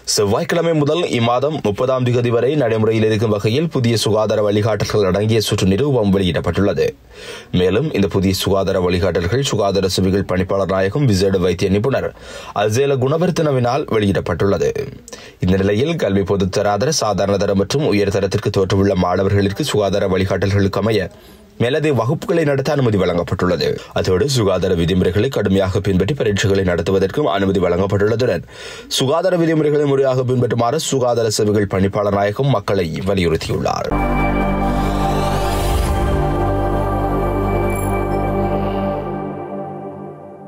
செவ்வாய்க்கிழமை முதல் இம்மாதம் முப்பதாம் திகதி வரை நடைமுறையில் இருக்கும் வகையில் புதிய சுகாதார வழிகாட்டல்கள் அடங்கிய சுற்று நிரூபம் வெளியிடப்பட்டுள்ளது மேலும் இந்த புதிய சுகாதார வழிகாட்டல்கள் சுகாதார சேவைகள் பணிப்பாளர் நாயகம் விசேட வைத்திய நிபுணர் அசேல குணவர்த்தனவினால் வெளியிடப்பட்டுள்ளது இந்த நிலையில் கல்வி பொதுத்தராதர சாதாரண தரம் மற்றும் உயர்தரத்திற்கு தோற்றவுள்ள மாணவர்களுக்கு சுகாதார வழிகாட்டல்களுக்கு அமைய மேலதிக வகுப்புகளை நடத்த அனுமதி வழங்கப்பட்டுள்ளது அதோடு சுகாதார விதிமுறைகளை கடுமையாக பின்பற்றி பரீட்சைகளை நடத்துவதற்கும் அனுமதி வழங்கப்பட்டுள்ளதுடன் சுகாதார விதிமுறைகளை முறையாக பின்பற்றுமாறு சுகாதார சேவைகள் பணிப்பாளர் நாயகம் மக்களை வலியுறுத்தியுள்ளார்